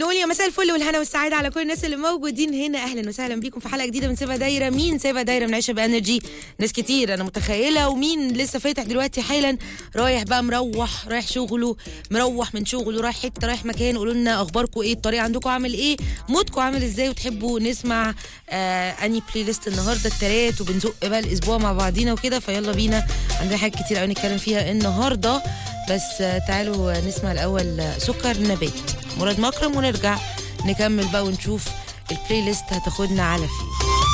نقول يا مساء الفل والهنا والسعاده على كل الناس اللي موجودين هنا اهلا وسهلا بيكم في حلقه جديده من سيبها دايره مين سيبها دايره من عيشه بانرجي ناس كتير انا متخيله ومين لسه فاتح دلوقتي حالا رايح بقى مروح رايح شغله مروح من شغله رايح حته رايح مكان قولوا لنا اخباركم ايه الطريق عندكم عامل ايه مودكم عامل ازاي وتحبوا نسمع آه اني بلاي ليست النهارده التلات وبنزق بقى الاسبوع مع بعضينا وكده فيلا بينا عندنا حاجات كتير قوي نتكلم فيها النهارده بس آه تعالوا نسمع الاول آه، سكر نبات مراد مكرم ونرجع نكمل بقى ونشوف البلاي ليست هتاخدنا على فين